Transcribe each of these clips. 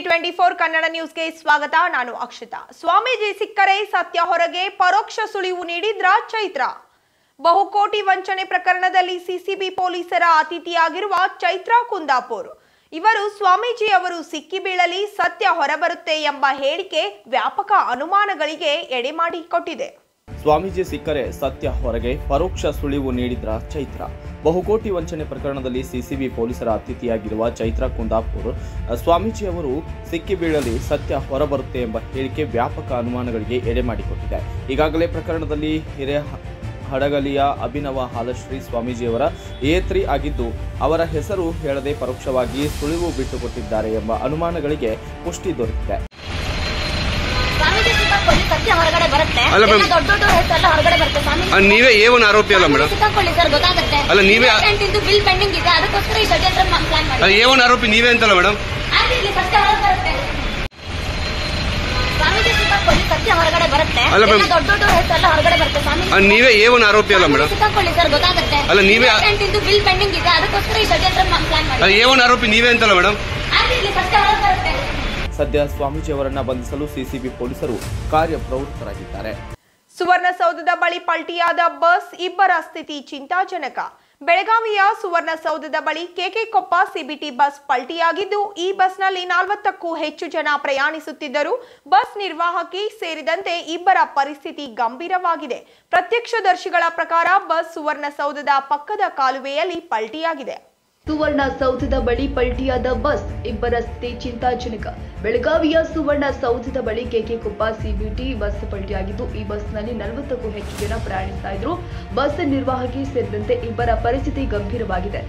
Twenty four Kannada ನ್ಯೂಸ್ಗೆ ಸ್ವಾಗತ ನಾನು ಅಕ್ಷತಾ ಸ್ವಾಮೀಜಿ ಸಿಕ್ಕರೆ ಸತ್ಯ ಹೊರಗೆ ಪರೋಕ್ಷ ಸುಳಿವು ನೀಡಿದ್ರ ಚೈತ್ರ ಬಹುಕೋಟಿ ವಂಚನೆ ಪ್ರಕರಣದಲ್ಲಿ ಸಿಸಿಬಿ ಪೊಲೀಸರ ಅತಿಥಿಯಾಗಿರುವ ಚೈತ್ರಾ ಕುಂದಾಪುರ್ ಇವರು ಸ್ವಾಮೀಜಿ ಅವರು ಸಿಕ್ಕಿ ಬೀಳಲಿ ಸತ್ಯ ಹೊರಬರುತ್ತೆ ಎಂಬ ಹೇಳಿಕೆ ವ್ಯಾಪಕ ಅನುಮಾನಗಳಿಗೆ ಎಡೆಮಾಡಿಕೊಟ್ಟಿದೆ ಸ್ವಾಮೀಜಿ ಸಿಕ್ಕರೆ ಸತ್ಯ ಹೊರಗೆ ಪರೋಕ್ಷ ಸುಳಿವು ನೀಡಿದ್ರ ಚೈತ್ರ ಬಹುಕೋಟಿ ವಂಚನೆ ಪ್ರಕರಣದಲ್ಲಿ ಸಿಸಿಬಿ ಪೊಲೀಸರ ಅತಿಥಿಯಾಗಿರುವ ಚೈತ್ರ ಕುಂದಾಪುರ್ ಸ್ವಾಮೀಜಿ ಅವರು ಸಿಕ್ಕಿ ಬೀಳಲಿ ಸತ್ಯ ಹೊರಬರುತ್ತೆ ಎಂಬ ಹೇಳಿಕೆ ವ್ಯಾಪಕ ಅನುಮಾನಗಳಿಗೆ ಎಡೆ ಮಾಡಿಕೊಟ್ಟಿದೆ ಈಗಾಗಲೇ ಪ್ರಕರಣದಲ್ಲಿ ಹಿರೇ ಹಡಗಲಿಯ ಅಭಿನವ ಹಾಲಶ್ರೀ ಸ್ವಾಮೀಜಿಯವರ ಏತ್ರಿ ಆಗಿದ್ದು ಅವರ ಹೆಸರು ಹೇಳದೆ ಪರೋಕ್ಷವಾಗಿ ಸುಳಿವು ಬಿಟ್ಟುಕೊಟ್ಟಿದ್ದಾರೆ ಎಂಬ ಅನುಮಾನಗಳಿಗೆ ಪುಷ್ಟಿ ದೊರೆತಿದೆ ಸ್ವಾಮೀಜಿ ಸಿಕ್ಕಾಕೊಳ್ಳಿ ಸತ್ಯ ಹೊರಗಡೆ ಬರುತ್ತೆ ಅಲ್ಲ ಎಲ್ಲ ಮೇಡಮ್. ದೊಡ್ಡ ದೊಡ್ಡ ಹೆಸರೆಲ್ಲ ಹೊರಗಡೆ ಬರುತ್ತೆ ಸ್ವಾಮೀಜಿ ಅಲ್ಲ, ನೀವೇ ಏ ಒನ್ ಆರೋಪಿ ಅಲ್ಲ ಮೇಡಮ್ ಸಿಕ್ಕಾಕೊಳ್ಳಿ ಸರ್ ಗೊತ್ತಾಗುತ್ತೆ ಅಲ್ಲ, ನೀವೇ- ಇದು ಬಿಲ್ ಪೆಂಡಿಂಗ್ ಇದೆ ಅದಕ್ಕೋಸ್ಕರ ಈ ಷಡ್ಯಂತ್ರ ಪ್ಲಾನ್ ಮಾಡಿ ಏ ಒನ್ ಆರೋಪಿ ನೀವೇ ಅಂತಲ್ಲ ಮೇಡಮ್ ಆದ್ರೆ ಇಲ್ಲಿ ಸತ್ಯ ಹೊರಗೆ ಬರುತ್ತೆ ಸ್ವಾಮೀಜಿ ಸಿಕ್ಕಾಕೊಳ್ಳಿ ಸತ್ಯ ಹೊರಗಡೆ ಬರುತ್ತೆ ಅಲ್ಲ ಎಲ್ಲ ಮೇಡಮ್. ದೊಡ್ಡ ದೊಡ್ಡ ಹೆಸರೆಲ್ಲ ಹೊರಗಡೆ ಬರುತ್ತೆ ಸ್ವಾಮೀಜಿ ಅಲ್ಲ, ನೀವೇ ಏ ಒನ್ ಆರೋಪಿ ಅಲ್ಲ ಮೇಡಮ್ ಸಿಕ್ಕಾಕೊಳ್ಳಿ ಸರ್ ಗೊತ್ತಾಗುತ್ತೆ ಅಲ್ಲ, ನೀವೇ- ಇದು ಬಿಲ್ ಪೆಂಡಿಂಗ್ ಇದೆ ಅದಕ್ಕೋಸ್ಕರ ಈ ಷಡ್ಯಂತ್ರ ಪ್ಲಾನ್ ಮಾಡಿ ಏ ಒನ್ ಆರೋಪಿ ನೀವೇ ಅಂತಲ್ಲ ಮೇಡಮ್ ಆದ್ರೆ ಇಲ್ಲಿ ಸತ್ಯ ಹೊರಗೆ ಬರುತ್ತೆ ಸದ್ಯ ಸ್ವಾಮೀಜಿಯವರನ್ನ ಬಂಧಿಸಲು ಸಿಸಿಬಿ ಪೊಲೀಸರು ಕಾರ್ಯಪ್ರವೃತ್ತರಾಗಿದ್ದಾರೆ ಸುವರ್ಣಸೌಧದ ಬಳಿ ಪಲ್ಟಿಯಾದ ಬಸ್ ಇಬ್ಬರ ಸ್ಥಿತಿ ಚಿಂತಾಜನಕ ಬೆಳಗಾವಿಯ ಸುವರ್ಣಸೌಧದ ಬಳಿ ಕೆಕೆಕೊಪ್ಪ ಸಿಬಿಟಿ ಬಸ್ ಪಲ್ಟಿಯಾಗಿದ್ದು ಈ ಬಸ್ನಲ್ಲಿ ನಾಲ್ವತ್ತಕ್ಕೂ ಹೆಚ್ಚು ಜನ ಪ್ರಯಾಣಿಸುತ್ತಿದ್ದರು ಬಸ್ ನಿರ್ವಾಹಕಿ ಸೇರಿದಂತೆ ಇಬ್ಬರ ಪರಿಸ್ಥಿತಿ ಗಂಭೀರವಾಗಿದೆ ಪ್ರತ್ಯಕ್ಷದರ್ಶಿಗಳ ಪ್ರಕಾರ ಬಸ್ ಸುವರ್ಣಸೌಧದ ಪಕ್ಕದ ಕಾಲುವೆಯಲ್ಲಿ ಪಲ್ಟಿಯಾಗಿದೆ ಸುವರ್ಣ ಸೌಧದ ಬಳಿ ಪಲ್ಟಿಯಾದ ಬಸ್ ಇಬ್ಬರ ಸ್ಥಿತಿ ಚಿಂತಾಜನಕ ಬೆಳಗಾವಿಯ ಸುವರ್ಣ ಸೌಧದ ಬಳಿ ಕೆಕೆಕೊಪ್ಪ ಸಿಬಿಟಿ ಬಸ್ ಪಲ್ಟಿಯಾಗಿದ್ದು ಈ ಬಸ್ನಲ್ಲಿ ನಲವತ್ತಕ್ಕೂ ಹೆಚ್ಚು ಜನ ಪ್ರಯಾಣಿಸ್ತಾ ಇದ್ರು ಬಸ್ ನಿರ್ವಾಹಕಿ ಸೇರಿದಂತೆ ಇಬ್ಬರ ಪರಿಸ್ಥಿತಿ ಗಂಭೀರವಾಗಿದೆ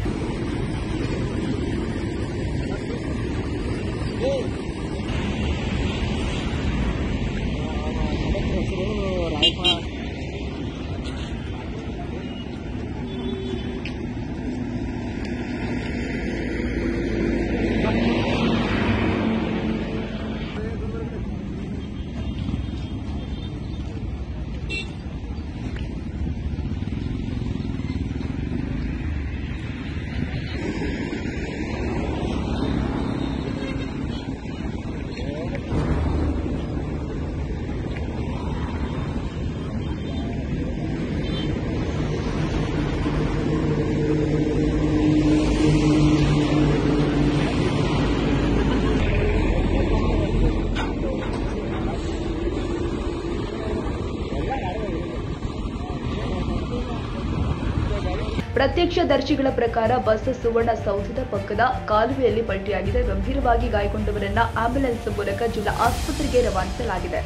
ಪ್ರತ್ಯಕ್ಷದರ್ಶಿಗಳ ಪ್ರಕಾರ ಬಸ್ ಸುವರ್ಣ ಸೌಧದ ಪಕ್ಕದ ಕಾಲುವೆಯಲ್ಲಿ ಪಲ್ಟಿಯಾಗಿದೆ ಗಂಭೀರವಾಗಿ ಗಾಯಗೊಂಡವರನ್ನ ಆಂಬ್ಯುಲೆನ್ಸ್ ಮೂಲಕ ಜಿಲ್ಲಾ ಆಸ್ಪತ್ರೆಗೆ ರವಾನಿಸಲಾಗಿದೆ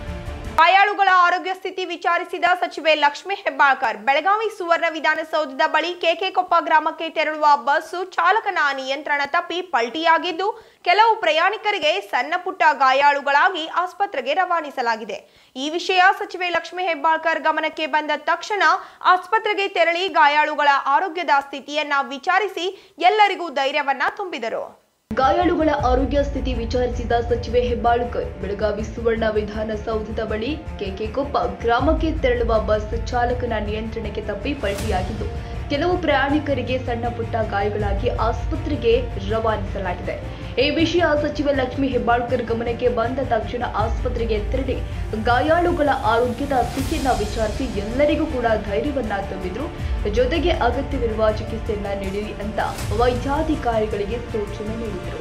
ಗಾಯಾಳುಗಳ ಆರೋಗ್ಯ ಸ್ಥಿತಿ ವಿಚಾರಿಸಿದ ಸಚಿವೆ ಲಕ್ಷ್ಮೀ ಹೆಬ್ಬಾಳ್ಕರ್ ಬೆಳಗಾವಿ ಸುವರ್ಣ ವಿಧಾನಸೌಧದ ಬಳಿ ಕೆಕೆಕೊಪ್ಪ ಗ್ರಾಮಕ್ಕೆ ತೆರಳುವ ಬಸ್ಸು ಚಾಲಕನ ನಿಯಂತ್ರಣ ತಪ್ಪಿ ಪಲ್ಟಿಯಾಗಿದ್ದು ಕೆಲವು ಪ್ರಯಾಣಿಕರಿಗೆ ಸಣ್ಣ ಪುಟ್ಟ ಗಾಯಾಳುಗಳಾಗಿ ಆಸ್ಪತ್ರೆಗೆ ರವಾನಿಸಲಾಗಿದೆ ಈ ವಿಷಯ ಸಚಿವೆ ಲಕ್ಷ್ಮೀ ಹೆಬ್ಬಾಳ್ಕರ್ ಗಮನಕ್ಕೆ ಬಂದ ತಕ್ಷಣ ಆಸ್ಪತ್ರೆಗೆ ತೆರಳಿ ಗಾಯಾಳುಗಳ ಆರೋಗ್ಯದ ಸ್ಥಿತಿಯನ್ನ ವಿಚಾರಿಸಿ ಎಲ್ಲರಿಗೂ ಧೈರ್ಯವನ್ನ ತುಂಬಿದರು ಗಾಯಾಳುಗಳ ಆರೋಗ್ಯ ಸ್ಥಿತಿ ವಿಚಾರಿಸಿದ ಸಚಿವೆ ಹೆಬ್ಬಾಳ್ಕರ್ ಬೆಳಗಾವಿ ಸುವರ್ಣ ವಿಧಾನಸೌಧದ ಬಳಿ ಕೆಕೆಕೊಪ್ಪ ಗ್ರಾಮಕ್ಕೆ ತೆರಳುವ ಬಸ್ ಚಾಲಕನ ನಿಯಂತ್ರಣಕ್ಕೆ ತಪ್ಪಿ ಪಲ್ಟಿಯಾಗಿದ್ದು ಕೆಲವು ಪ್ರಯಾಣಿಕರಿಗೆ ಸಣ್ಣ ಪುಟ್ಟ ಗಾಯಗಳಾಗಿ ಆಸ್ಪತ್ರೆಗೆ ರವಾನಿಸಲಾಗಿದೆ ಈ ವಿಷಯ ಸಚಿವೆ ಲಕ್ಷ್ಮಿ ಹೆಬ್ಬಾಳ್ಕರ್ ಗಮನಕ್ಕೆ ಬಂದ ತಕ್ಷಣ ಆಸ್ಪತ್ರೆಗೆ ತೆರಳಿ ಗಾಯಾಳುಗಳ ಆರೋಗ್ಯದ ಸ್ಥಿತಿಯನ್ನ ವಿಚಾರಿಸಿ ಎಲ್ಲರಿಗೂ ಕೂಡ ಧೈರ್ಯವನ್ನ ತುಂಬಿದ್ರು ಜೊತೆಗೆ ಅಗತ್ಯವಿರುವ ಚಿಕಿತ್ಸೆಯನ್ನ ನೀಡಿರಿ ಅಂತ ವೈದ್ಯಾಧಿಕಾರಿಗಳಿಗೆ ಸೂಚನೆ ನೀಡಿದರು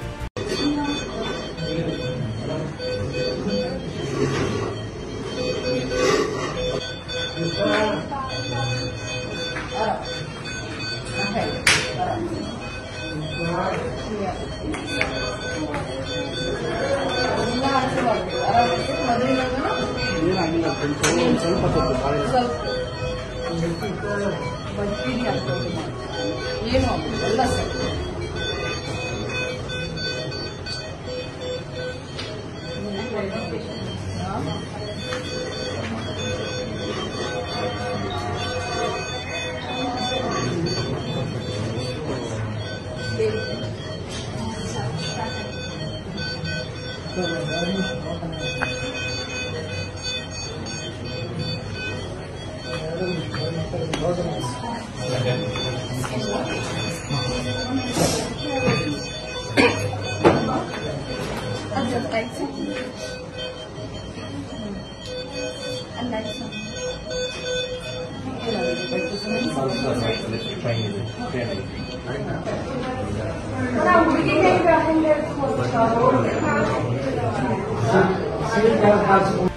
ಸೀಟ್ ಯಾರು ಕಾಲ್ಸ್ಕೊಂಡು